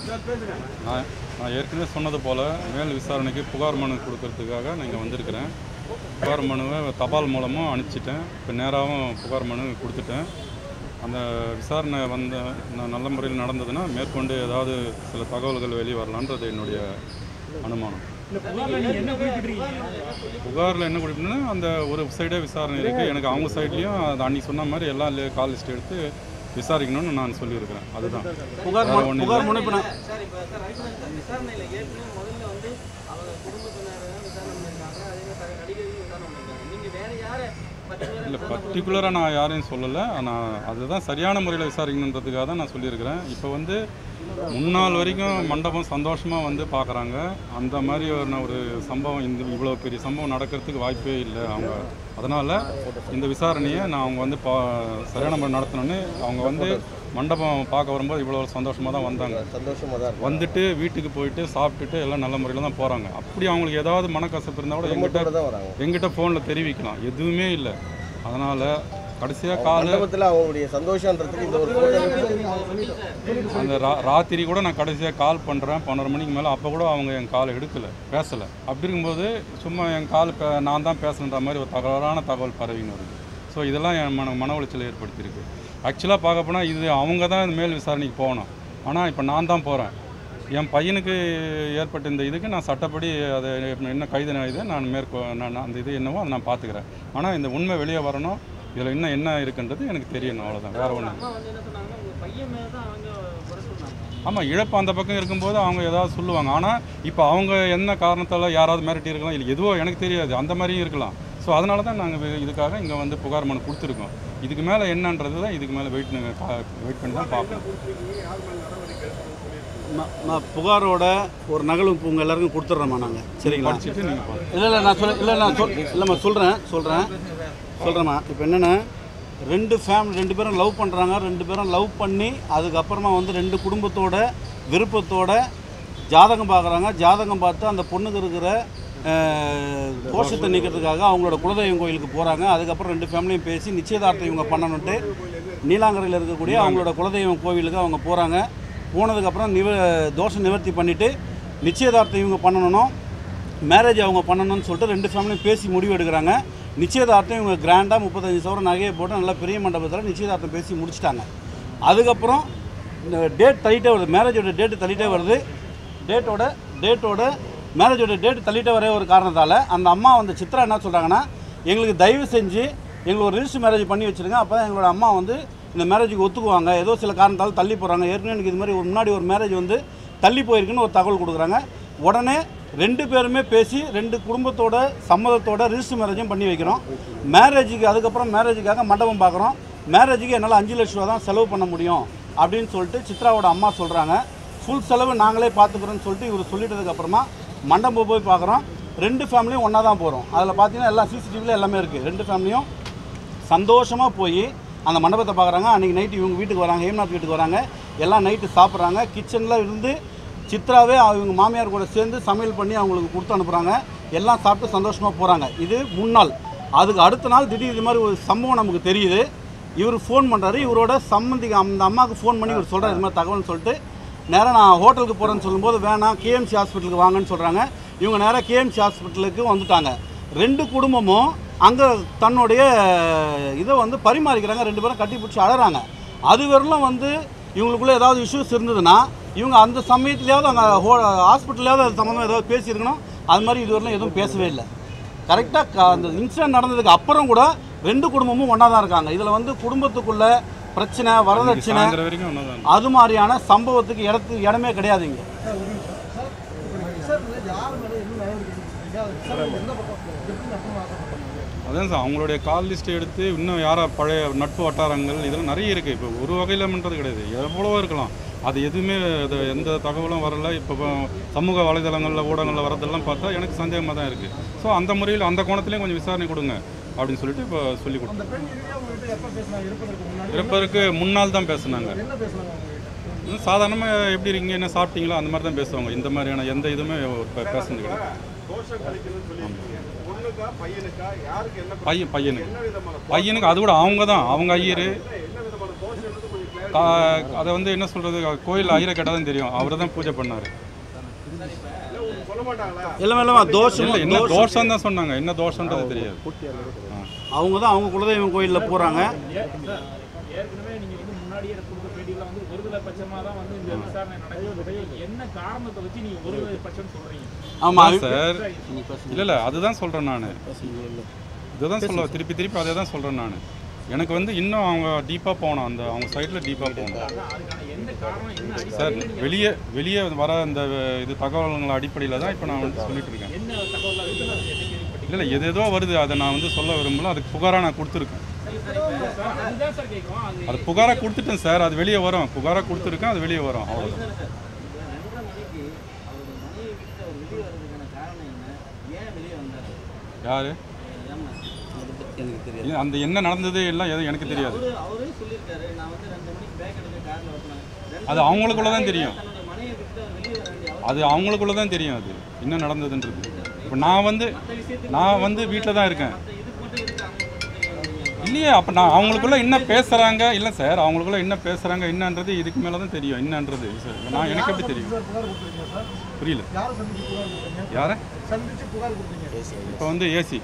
நான் நான் ஏற்கனவே சொன்னது போல் மேல் விசாரணைக்கு புகார் மனு கொடுக்கறதுக்காக நான் இங்கே வந்திருக்கிறேன் புகார் மனுவை தபால் மூலமாக அனுப்பிச்சிட்டேன் இப்போ நேராகவும் புகார் மனு கொடுத்துட்டேன் அந்த விசாரணை வந்த ந- நல்ல முறையில் நடந்ததுன்னா மேற்கொண்டு ஏதாவது சில தகவல்கள் வெளியே வரலான்றது என்னுடைய அனுமானம் புகாரில் என்ன குறிப்பிட்டா அந்த ஒரு சைடே விசாரணை இருக்குது எனக்கு அவங்க சைட்லேயும் அது அன்றைக்கி சொன்ன மாதிரி எல்லாம் கால் லிஸ்ட் எடுத்து விசாரிக்கணும்னு நான் சொல்லியிருக்கிறேன் அதுதான் புகார் வேற மனு- ஒண்ணும் புகார் இல்ல. மனு இப்போ நான் சார் இப்போ சார் ரைட் சார் விசாரணையில் ஏற்கனவே முதல்ல வந்து அவங்க குடும்பத்தினர் விசாரணை பண்ணியிருக்காங்க அதே மாதிரி சார் நடிகரையும் விசாரணை பண்ணியிருக்காங்க நீங்கள் வேற யாரை இல்லை பர்டிகுலராக நான் யாரையும் சொல்லலை நான் அதுதான் சரியான முறையில் விசாரிக்கணுன்றதுக்காக தான் நான் சொல்லியிருக்கிறேன் இப்போ வந்து முன்னாள் வரைக்கும் மண்டபம் சந்தோஷமாக வந்து பார்க்குறாங்க அந்த மாதிரி ஒரு ஒரு சம்பவம் இந்த இவ்வளோ பெரிய சம்பவம் நடக்கிறதுக்கு வாய்ப்பே இல்லை அவங்க அதனால் இந்த விசாரணையை நான் அவங்க வந்து பா சரியான முறை நடத்தணும்னு அவங்க வந்து மண்டபம் பார்க்க வரும்போது இவ்வளோ சந்தோஷமாக தான் வந்தாங்க சந்தோஷமாக தான் வந்துட்டு வீட்டுக்கு போயிட்டு சாப்பிட்டுட்டு எல்லாம் நல்ல முறையில் தான் போகிறாங்க அப்படி அவங்களுக்கு ஏதாவது மனக்கசப்பு இருந்தால் கூட எங்கிட்ட இருக்கும் தான் வராங்க எங்கிட்ட ஃபோனில் தெரிவிக்கலாம் எதுவுமே இல்லை அதனால் கடைசியாக காலை மண்டபத்தில் அவங்களுடைய சந்தோஷன்றதுக்கு இந்த ஒரு photo அந்த ரா ராத்திரி கூட நான் கடைசியாக கால் பண்ணுறேன் பன்னெண்டு மணிக்கு மேலே அப்போ கூட அவங்க என் காலை எடுக்கலை பேசலை அப்படி இருக்கும்போது சும்மா என் கால் பே நான் தான் பேசுன்ற மாதிரி ஒரு தகவலான தகவல் பரவின்னு வருது ஸோ இதெல்லாம் என் மன மன உளைச்சலை ஏற்படுத்தியிருக்கு ஆக்சுவலாக பார்க்க போனால் இது அவங்க தான் இந்த மேல் விசாரணைக்கு போகணும் ஆனால் இப்போ நான் தான் போகிறேன் என் பையனுக்கு ஏற்பட்ட இந்த இதுக்கு நான் சட்டப்படி அதை என்ன கைது இது நான் மேற்கொ நான் நான் அந்த இது என்னவோ அதை நான் பார்த்துக்கிறேன் ஆனால் இந்த உண்மை வெளியே வரணும் இதில் இன்னும் என்ன இருக்குன்றது எனக்கு தெரியணும் அவ்வளோதான் வேறு ஒன்றும் அம்மா வந்து என்ன சொன்னாங்கன்னா உங்கள் பையன் மேலே தான் அவங்க குறை சொன்னாங்க ஆமாம் இழப்பு அந்த பக்கம் இருக்கும்போது அவங்க ஏதாவது சொல்லுவாங்க ஆனால் இப்போ அவங்க என்ன காரணத்தால் யாராவது மிரட்டி இருக்கலாம் இல்லை எதுவோ எனக்கு தெரியாது அந்த மாதிரியும் இருக்கலாம் ஸோ அதனால தான் நாங்கள் இதுக்காக இங்கே வந்து புகார் மனு கொடுத்துருக்கோம் இதுக்கு மேலே என்னன்றது தான் இதுக்கு மேலே வெயிட் வெயிட் பண்ணி தான் பார்க்கணும் நான் நான் புகாரோட ஒரு நகல் இப்போ உங்கள் எல்லாருக்கும் கொடுத்துட்றோம்மா நாங்கள் சரிங்களா படிச்சுட்டு நீங்கள் பாருங்கள் இல்லை இல்லை நான் சொல்ல இல்லை நான் சொல் இல்லைம்மா சொல்கிறேன் சொல்கிறேன் சொல்கிறேம்மா இப்போ என்னென்னா ரெண்டு ஃபேமிலி ரெண்டு பேரும் லவ் பண்ணுறாங்க ரெண்டு பேரும் லவ் பண்ணி அதுக்கப்புறமா வந்து ரெண்டு குடும்பத்தோட விருப்பத்தோட ஜாதகம் பார்க்குறாங்க ஜாதகம் பார்த்து அந்த பொண்ணுக்கு இருக்கிற அஹ், தோஷத்தை நீக்கிறதுக்காக அவங்களோட குலதெய்வம் கோயிலுக்கு போகிறாங்க அதுக்கப்புறம் ரெண்டு ஃபேமிலியும் பேசி நிச்சயதார்த்தம் இவங்க பண்ணணுன்ட்டு நீலாங்கரையில் இருக்கக்கூடிய அவங்களோட குலதெய்வம் கோவிலுக்கு அவங்க போகிறாங்க போனதுக்கப்புறம் நிவ தோஷ நிவர்த்தி பண்ணிவிட்டு நிச்சயதார்த்தம் இவங்க பண்ணணும் மேரேஜ் அவங்க பண்ணணும்னு சொல்லிட்டு ரெண்டு ஃபேமிலியும் பேசி முடிவு எடுக்கிறாங்க நிச்சயதார்த்தம் இவங்க கிராண்டாக முப்பத்தஞ்சு சவரம் நகையை போட்டு நல்லா பெரிய மண்டபத்தில் நிச்சயதார்த்தம் பேசி முடிச்சிட்டாங்க அதுக்கப்புறம் இந்த டேட் தள்ளிட்டே வருது மேரேஜோட டேட்டு தள்ளிட்டே வருது டேட்டோட டேட்டோட மேரேஜோட டேட் தள்ளிட்டே வர ஒரு காரணத்தால் அந்த அம்மா வந்து சித்ரா என்ன சொல்கிறாங்கன்னா எங்களுக்கு தயவு செஞ்சு எங்களுக்கு ஒரு ரிஜிஸ்டர் மேரேஜ் பண்ணி வச்சுருங்க அப்போ தான் எங்களோட அம்மா வந்து இந்த மேரேஜுக்கு ஒத்துக்குவாங்க ஏதோ சில காரணத்தால் தள்ளி போகிறாங்க ஏற்கனவே எனக்கு இது மாதிரி ஒரு முன்னாடி ஒரு மேரேஜ் வந்து தள்ளி போயிருக்குன்னு ஒரு தகவல் கொடுக்குறாங்க உடனே ரெண்டு பேருமே பேசி ரெண்டு குடும்பத்தோட சம்மதத்தோட ரிஜிஸ்டர் மேரேஜும் பண்ணி வைக்கிறோம் மேரேஜுக்கு அதுக்கப்புறம் மேரேஜுக்காக மண்டபம் பார்க்குறோம் மேரேஜுக்கு என்னால் அஞ்சு லட்ச ரூபா தான் செலவு பண்ண முடியும் அப்படின்னு சொல்லிட்டு சித்ராவோட அம்மா சொல்கிறாங்க ஃபுல் செலவு நாங்களே பார்த்துக்குறோன்னு சொல்லிட்டு இவர் சொல்லிட்டதுக்கப்புறமா மண்டபம் போய் பார்க்குறோம் ரெண்டு ஃபேமிலியும் ஒன்றா தான் போகிறோம் அதில் பார்த்தீங்கன்னா எல்லா சிசிடிவியில் எல்லாமே இருக்குது ரெண்டு ஃபேமிலியும் சந்தோஷமாக போய் அந்த மண்டபத்தை பார்க்குறாங்க அன்றைக்கி நைட்டு இவங்க வீட்டுக்கு வராங்க ஹேம்நாத் வீட்டுக்கு வராங்க எல்லாம் நைட்டு சாப்பிட்றாங்க கிச்சனில் இருந்து சித்ராவே அவங்க மாமியார் கூட சேர்ந்து சமையல் பண்ணி அவங்களுக்கு கொடுத்து அனுப்புகிறாங்க எல்லாம் சாப்பிட்டு சந்தோஷமாக போகிறாங்க இது முன்னாள் அதுக்கு அடுத்த நாள் திடீர் இது மாதிரி ஒரு சம்பவம் நமக்கு தெரியுது இவர் ஃபோன் பண்ணுறாரு இவரோட சம்மந்தி அந்த அம்மாவுக்கு ஃபோன் பண்ணி இவர் சொல்கிறார் இது மாதிரி தகவல்னு சொல்லிட்டு நேராக நான் ஹோட்டலுக்கு போகிறேன்னு சொல்லும்போது வேணாம் கேஎம்சி ஹாஸ்பிட்டலுக்கு வாங்கன்னு சொல்கிறாங்க இவங்க நேராக கேஎம்சி ஹாஸ்பிட்டலுக்கு வந்துட்டாங்க ரெண்டு குடும்பமும் அங்கே தன்னுடைய இதை வந்து பரிமாறிக்கிறாங்க ரெண்டு பேரும் கட்டி பிடிச்சி அழறாங்க அது வரலும் வந்து இவங்களுக்குள்ள ஏதாவது இஷ்யூஸ் இருந்ததுன்னா இவங்க அந்த சமயத்துலையாவது அங்கே ஹோ ஹாஸ்பிட்டல்லையாவது அது சம்மந்தமாக ஏதாவது பேசியிருக்கணும் அது மாதிரி இதுவரையிலும் எதுவும் பேசவே இல்லை கரெக்டாக அந்த இன்சிடென்ட் நடந்ததுக்கு அப்புறம் கூட ரெண்டு குடும்பமும் ஒன்றா தான் இருக்காங்க இதில் வந்து குடும்பத்துக்குள்ள பிரச்சனை வரதட்சணை சாயந்தரம் வரைக்கும் ஒன்று தான் அது மாதிரியான சம்பவத்துக்கு இடத்து இடமே கிடையாது இங்கே அதான் சார் அவங்களுடைய கால் லிஸ்ட் எடுத்து இன்னும் யாரா பழைய நட்பு வட்டாரங்கள் இதெல்லாம் நிறைய இருக்குது இப்போ ஒரு வகையில் பண்ணுறது கிடையாது எவ்வளவோ இருக்கலாம் அது எதுவுமே அது எந்த தகவலும் வரல இப்போ சமூக வலைதளங்களில் ஊடகங்களில் வரதெல்லாம் பார்த்தா எனக்கு சந்தேகமாக தான் இருக்குது ஸோ அந்த முறையில் அந்த கோணத்துலேயும் கொஞ்சம் விசாரணை கொடுங்க அப்படின்னு சொல்லிட்டு இப்போ சொல்லி கொடுத்தோம் இறப்பதற்கு முன்னால் தான் பேசுனாங்க சாதாரணமாக எப்படி இருக்கீங்க என்ன சாப்பிட்டீங்களோ அந்த மாதிரி தான் பேசுவாங்க இந்த மாதிரியான எந்த இதுவுமே பே- பேசுனது கிடையாது பையன் பையனுக்கு பையனுக்கு அது கூட அவங்க தான் அவங்க ஐயர் கா- அதை வந்து என்ன சொல்கிறது கோயில் ஐயரை கேட்டால் தான் தெரியும் அவர் தான் பூஜை பண்ணார் எல்லாமே எல்லாமே தோஷம் இல்லை என்ன தோஷம் தான் சொன்னாங்க என்ன தோஷன்றது தெரியாது ஆ. அவங்க தான் அவங்க குலதெய்வம் கோயிலில் போகிறாங்க ஏற்கனவே நீங்க வந்து முன்னாடியே கொடுத்த பேட்டியில வந்து ஒருதலை பட்சமா தான் வந்து இந்த விசாரணை நடக்குது என்ன காரணத்தை வச்சு நீங்க ஒருதலை பட்சம் சொல்றீங்க ஆமாம் சார் இல்லை இல்லை அதுதான் சொல்கிறேன் நான் இதுதான் சொல்ல திருப்பி திருப்பி அதே தான் சொல்கிறேன் நான் எனக்கு வந்து இன்னும் அவங்க டீப்பாக போகணும் அந்த அவங்க சைடில் டீப்பாக போகணும் அதுக்கான எந்த காரணம் என்ன சார் அடிப்படையில் வெளியே வெளியே வர அந்த இது தகவல்கள் அடிப்படையில் தான் இப்போ நான் வந்து சொல்லிட்டு இருக்கேன் என்ன தகவல் அதுக்கு என்ன கேள்விப்பட்டீங்க இல்லை இல்லை எது ஏதோ வருது அதை நான் வந்து சொல்ல விரும்பல அதுக்கு புகாராக நான் கொடுத்துருக்கேன் சார் அதுதான் சார் கேட்கும் அது அது புகாராக கொடுத்துட்டேன் சார் அது வெளியே வரும் புகாராக கொடுத்துருக்கேன் அது வெளியே வரும் அவ்வளோதான் ரெண்டரை மணிக்கு அவர் மனைவி விட்டு அவர் வெளியே வர்றதுக்கான காரணம் என்ன ஏன் வெளியே வந்தார் யார் ஏமா எனக்கு தெரியாது அந்த என்ன நடந்தது எல்லாம் எதுவும் எனக்கு தெரியாது அவரு அவரே சொல்லியிருக்காரு நான் வந்து ரெண்டு மணிக்கு பேக் எடுக்க காரில் ஓட்டினேன் அது அவங்களுக்குள்ள தான் தெரியும் தன்னோட மனைவி விட்டு அவர் வெளியே வர வேண்டிய அது அவங்களுக்குள்ள தான் தெரியும் அது என்ன நடந்ததுன்றது இப்போ நான் வந்து நான் வந்து வீட்டில் தான் இருக்கேன் அவசியம் இதுக்கு மட்டும் இருக்கு அவங்க மட்டும் தெரியும் இல்லையே அப்போ நான் அவங்களுக்குள்ள என்ன பேசுகிறாங்க இல்லை சார் அவங்களுக்குள்ள என்ன பேசுகிறாங்க என்னன்றது இதுக்கு மேலே தான் தெரியும் என்னன்றது சார் நான் எனக்கு எப்படி தெரியும் புரியல யாரை இப்போ வந்து ஏசி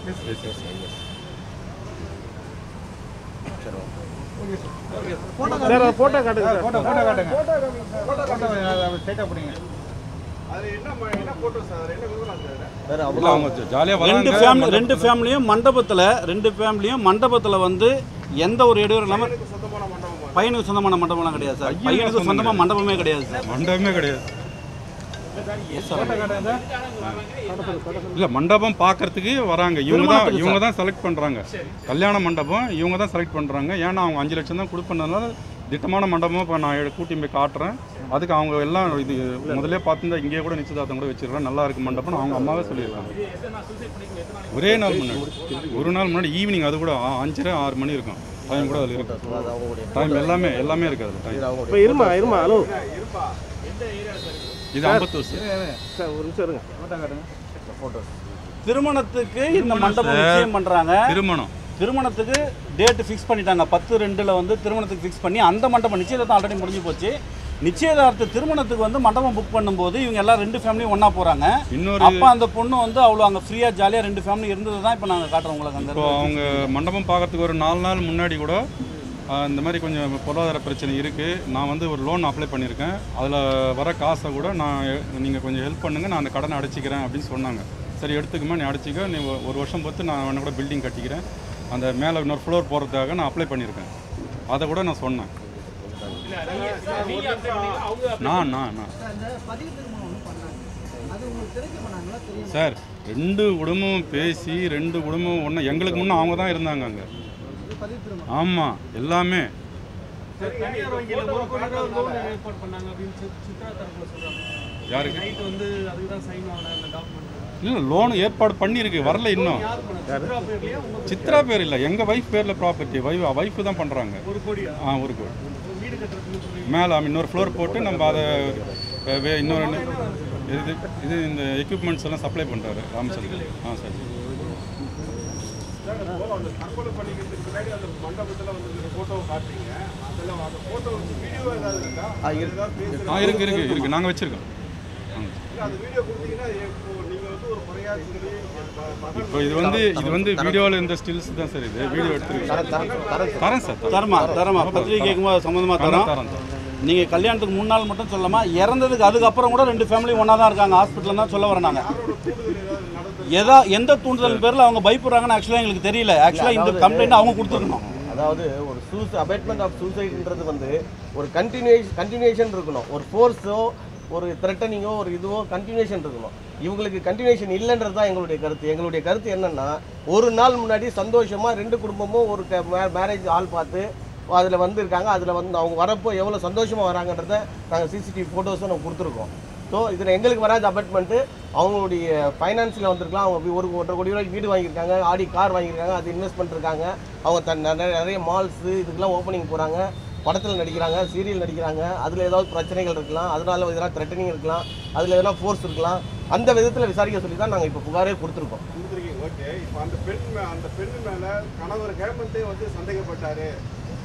வேற இல்லை அவங்க ஜாலியாக ரெண்டு வராங்க ஃபேமிலி ரெண்டு ஃபேமிலியும் மண்டபத்தில் ரெண்டு ஃபேமிலியும் மண்டபத்தில் வந்து எந்த ஒரு இடையூறு இல்லாமல் பையனுக்கு சொந்தமான மண்டபம்லாம் கிடையாது சார் பையனுக்கு சொந்தமாக மண்டபமே கிடையாது சார் மண்டபமே கிடையாது இல்லை மண்டபம் பார்க்கறதுக்கு வராங்க இவங்க தான் திருமணத்துக்கு இவங்க தான் செலக்ட் பண்ணுறாங்க கல்யாண மண்டபம் இவங்க தான் செலக்ட் பண்ணுறாங்க ஏன்னா அவங்க அஞ்சு லட்சம் தான் கொடுப்பதுனால திட்டமான மண்டபம் இப்போ நான் எ- கூட்டி போய் காட்டுறேன் அதுக்கு அவங்க எல்லாம் இது முதல்ல பார்த்துருந்தா இங்கேயே கூட நிச்சயதார்த்தம் கூட வச்சிருக்கேன் நல்லா இருக்கு மண்டபம் அவங்க அம்மாவே சொல்லியிருக்காங்க ஒரே நாள் முன்னாடி ஒரு நாள் முன்னாடி ஈவினிங் அது கூட ஆ- அஞ்சரை ஆறு மணி இருக்கும் டைம் கூட அதில் இருக்கும் அது அவங்களுடைய டைம் எல்லாமே எல்லாமே இருக்குது அது டைம் இது அவங்களுடைய இருமா இருமா ஹலோ இது ஐம்பத்தூர் சார் சார் ஒரு நிமிஷம் இருங்க திருமணத்துக்கு இந்த மண்டபம் நிச்சயம் பண்ணுறாங்க திருமணம் திருமணத்துக்கு டேட் ஃபிக்ஸ் பண்ணிட்டாங்க பத்து ரெண்டில் வந்து திருமணத்துக்கு ஃபிக்ஸ் பண்ணி அந்த மண்டபம் நிச்சயதார்த்தம் ஆல்ரெடி முடிஞ்சு போச்சு நிச்சயதார்த்த திருமணத்துக்கு வந்து மண்டபம் புக் பண்ணும்போது இவங்க எல்லாம் ரெண்டு ஃபேமிலியும் ஒன்றா போகிறாங்க இன்னொரு அப்போ அந்த பொண்ணு வந்து அவ்வளோ அங்கே ஃப்ரீயாக ஜாலியாக ரெண்டு ஃபேமிலி இருந்தது தான் இப்போ நாங்கள் காட்டுறோம் உங்களுக்கு அங்கே இப்போ அவங்க மண்டபம் பார்க்கறதுக்கு ஒரு நாலு நாள் முன்னாடி கூட ஆஹ், இந்த மாதிரி கொஞ்சம் பொருளாதார பிரச்சனை இருக்குது நான் வந்து ஒரு லோன் அப்ளை பண்ணியிருக்கேன் அதில் வர காசை கூட நான் நீங்கள் கொஞ்சம் ஹெல்ப் பண்ணுங்கள் நான் அந்த கடனை அடைச்சிக்கிறேன் அப்படின்னு சொன்னாங்க சரி எடுத்துக்குமா நீ அடைச்சிக்க நீ ஒ- ஒரு வருஷம் பொறுத்து நான் வேணா கூட பில்டிங் கட்டிக்கிறேன் அந்த மேலே இன்னொரு ஃப்ளோர் போகிறதுக்காக நான் அப்ளை பண்ணியிருக்கேன் அதை கூட நான் சொன்னேன் நான் நான் நான் சார் ரெண்டு குடும்பமும் பேசி ரெண்டு குடும்பம் ஒன்று எங்களுக்கு முன்னே அவங்க தான் இருந்தாங்க அங்கே ஆமாம் எல்லாமே தனியார் வங்கியில ஒரு கோடி ரூபாய் லோன் ஏற்பாடு பண்ணாங்க அப்படின்னு சித்- சித்ரா தரப்புல சொல்றாங்க யாருக்கு நைட் வந்து அதுக்கு தான் சைன் வாங்கின அந்த டாக்குமெண்ட் இல்லை லோன் ஏற்பாடு பண்ணியிருக்கு வரல இன்னும் யார் பண்ண சித்ரா பேர்லயே உங்க சித்ரா பேர் இல்லை எங்கள் ஒய்ஃப் பேரில் ப்ராப்பர்ட்டி வைஃப் ஒய்ஃபு தான் பண்ணுறாங்க ஒரு கோடி ஆ ஒரு கோடி வீடு கட்டுறதுக்கு சொல்லி மேலே இன்னொரு ஃப்ளோர் போட்டு நம்ம அதை வே- வே- இன்னொரு இது இது இந்த எக்யூப்மெண்ட்ஸ் எல்லாம் சப்ளை பண்ணுறாரு ராமச்சந்திரன் ஆ சரி ஆ, இருக்கு. ஆ இருக்கு இருக்கு இருக்கு நாங்கள் வச்சுருக்கோம் இப்போ இது வந்து இது வந்து வீடியோவில் இருந்த ஸ்டில்ஸ் தான் சார் இது வீடியோ எடுத்துருக்கு தரேன், தரேன், தரேன் சார். தரேன் சார் தரேன். தரமா தரமா பத்திரிகை கேட்கும்போது சம்மந்தமாக தரோம் தரேன் தரேன் நீங்கள் கல்யாணத்துக்கு மூணு நாள் மட்டும் சொல்லாமா இறந்ததுக்கு அதுக்கப்புறம் கூட ரெண்டு ஃபேமிலி ஒன்றா தான் இருக்காங்க ஹாஸ்பிட்டலில் தான் சொல்ல வரோம் நாங்கள் எதா எந்த தூண்டுதல் பேரில் அவங்க பயப்படுறாங்கன்னு ஆக்சுவலாக எங்களுக்கு தெரியல ஆக்சுவலாக இந்த கம்ப்ளைண்ட் அவங்க கொடுத்துருக்கணும் அதாவது ஒரு சூஸ் அபேட்மெண்ட் ஆஃப் சூசைட்ன்றது வந்து ஒரு கண்டினியூஷன் கண்டினியூஷன் இருக்கணும் ஒரு ஃபோர்ஸோ ஒரு த்ரெட்டனிங்கோ ஒரு இதுவோ கண்டினியூஷன் இருக்கணும் இவங்களுக்கு கண்டினியூஷன் இல்லைன்றது தான் எங்களுடைய கருத்து எங்களுடைய கருத்து என்னன்னா ஒரு நாள் முன்னாடி சந்தோஷமா ரெண்டு குடும்பமும் ஒரு மேரேஜ் ஆள் பார்த்து அதில் வந்திருக்காங்க அதில் வந்து அவங்க வரப்போ எவ்வளோ சந்தோஷமாக வராங்கன்றத நாங்கள் சிசிடிவி ஃபோட்டோஸும் நம்ம கொடுத்துருக்கோம் ஸோ இதில் எங்களுக்கு வராத அபார்ட்மெண்ட்டு அவங்களுடைய ஃபைனான்ஸில் வந்திருக்கலாம் அவங்க ஒரு ஒன்றரை கோடி ரூபாய்க்கு வீடு வாங்கியிருக்காங்க ஆடி கார் வாங்கியிருக்காங்க அது இன்வெஸ்ட்மெண்ட் இருக்காங்க அவங்க தன் நிறைய நிறைய மால்ஸு இதுக்கெல்லாம் ஓப்பனிங் போகிறாங்க படத்தில் நடிக்கிறாங்க சீரியல் நடிக்கிறாங்க அதில் ஏதாவது பிரச்சனைகள் இருக்கலாம் அதனால எதனா த்ரெட்டனிங் இருக்கலாம் அதில் எதனா ஃபோர்ஸ் இருக்கலாம் அந்த விதத்தில் விசாரிக்க சொல்லி தான் நாங்கள் இப்போ புகாரே கொடுத்துருக்கோம் கொடுத்துருக்கீங்க ஓகே இப்போ அந்த பெண் மே- அந்த பெண் மேல கணவர் ஹேமந்தே வந்து சந்தேகப்பட்டாரு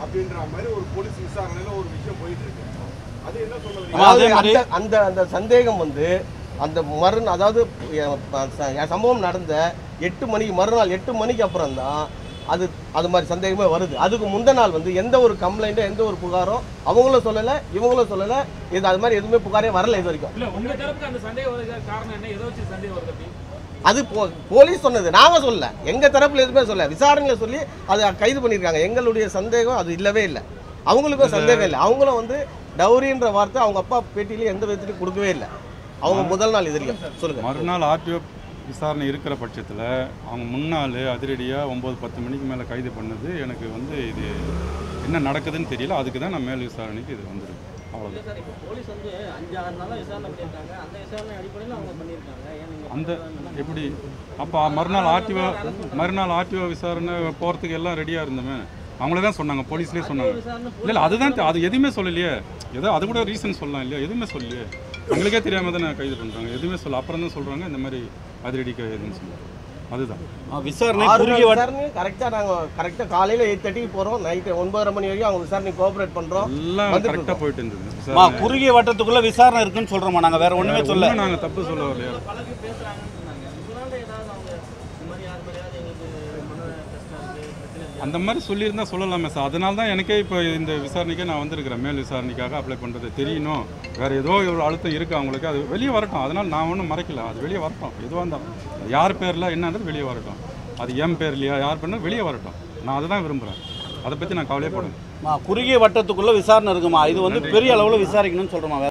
அப்படின்ற மாதிரி ஒரு போலீஸ் விசாரணையில ஒரு விஷயம் போயிட்டு இருக்கு அது என்ன சொல்ல வரீங்க? ஆமா, அதே அதாவது மாதிரி- அந்த அந்த அந்த சந்தேகம் வந்து அந்த மறு அதாவது எ- ப- ச- என் சம்பவம் நடந்த எட்டு மணிக்கு மறுநாள் எட்டு மணிக்கு அப்புறம் தான் அது அது மாதிரி சந்தேகமே வருது அதுக்கு முந்த நாள் வந்து எந்த ஒரு கம்ப்ளைண்ட்டோ எந்த ஒரு புகாரும் அவங்களும் சொல்லலை இவங்களும் சொல்லலை இது அது மாதிரி எதுவுமே புகாரே வரல இது வரைக்கும் இல்ல உங்க தரப்புக்கு அந்த சந்தேகம் வருது காரணம் என்ன எதை வச்சு சந்தேகம் வருது அப்படி அது போ- போலீஸ் சொன்னது நாங்க சொல்லல எங்க தரப்புல எதுவுமே சொல்ல விசாரணையில சொல்லி அதை கைது பண்ணியிருக்காங்க எங்களுடைய சந்தேகம் அது இல்லவே இல்லை அவங்களுக்கும் சந்தேகம் இல்லை அவங்களும் வந்து டவுரின்ற வார்த்தை அவங்க அப்பா பேட்டியில எந்த விதத்துலையும் கொடுக்கவே இல்லை அவங்க முதல் நாள் இதுலையும் சொல்லுங்க மறுநாள் ஆர்டிஓ விசாரணை இருக்கிற பட்சத்தில் அவங்க முன்னாள் அதிரடியாக ஒம்பது பத்து மணிக்கு மேலே கைது பண்ணது எனக்கு வந்து இது என்ன நடக்குதுன்னு தெரியல அதுக்கு தான் நான் மேல் விசாரணைக்கு இது வந்திருக்கு அவ்வளோதான் இல்லை சார் இப்போ போலீஸ் வந்து அஞ்சு ஆறு நாளாக விசாரணை பண்ணியிருக்காங்க அந்த விசாரணை அடிப்படையில் அவங்க பண்ணியிருக்காங்க ஏன் நீங்கள் அந்த எப்படி அப்போ மறுநாள் ஆர்டிஓ மறுநாள் ஆர்டிஓ விசாரணை போகிறதுக்கு எல்லாம் ரெடியாக இருந்தோமே அவங்களே தான் சொன்னாங்க போலீஸ்லேயே சொன்னாங்க விசாரணை இல்லை இல்லை அதுதான் தெ- அது எதுவுமே சொல்லலையே ஏதோ அது கூட ரீசன் சொல்லலாம் இல்லையா எதுவுமே சொல்லலையே எங்களுக்கே தெரியாமல் தான் கைது பண்ணுறாங்க எதுவுமே சொல்ல அப்புறம் தான் சொல்கிறாங்க இந்த மாதிரி அதிரடி கைதுன்னு சொல்லி அதுதான் ஆ, விசாரணை ஆறு குறுகிய நாள் வட்ட விசாரணை கரெக்டாக நாங்கள் கரெக்டாக காலையில் எயிட் தேர்ட்டிக்கு போகிறோம் நைட்டு ஒன்பதரை மணி வரைக்கும் அவங்க விசாரணை கோஆப்ரேட் பண்ணுறோம் எல்லாம் வந்துட்டு கரெக்டாக போயிட்டு இருந்தது மா, விசாரணை குறுகிய வட்டத்துக்குள்ள விசாரணை இருக்குன்னு சொல்றோமா நாங்க வேற ஒண்ணுமே சொல்ல ஒன்றும் நாங்கள் தப்பு சொல்ல வரலையா பல பேர் பேசுகிறாங்கன்னு சொன்னாங்க இதனால ஏதாவது அவங்க இந்த மாதிரி யார் மாதிரியாவது எங்களுக்கு மன கஷ்டம் இருக்குது பிரச்சனை இருக்குது அந்த மாதிரி சொல்லியிருந்தா சொல்லலாமே சார் அதனால தான் எனக்கே இப்போ இந்த விசாரணைக்கே நான் வந்திருக்கிறேன் மேல் விசாரணைக்காக அப்ளை பண்ணுறது தெரியணும் வேறு ஏதோ ஒரு அழுத்தம் இருக்குது அவங்களுக்கு அது வெளியே வரட்டும் அதனால் நான் ஒன்றும் மறைக்கல அது வெளியே வரட்டும் எதுவாக இருந்தாலும் அது யார் பேரில் என்னன்றது வெளியே வரட்டும் அது என் பேர்லையா யார் பேர்னா வெளியே வரட்டும் நான் அதை தான் விரும்புகிறேன் அதை பற்றி நான் கவலையே படுங்க மா, குறுகிய வட்டத்துக்குள்ள விசாரணை இருக்குமா இது வந்து பெரிய அளவுல விசாரிக்கணும்னு சொல்றோமா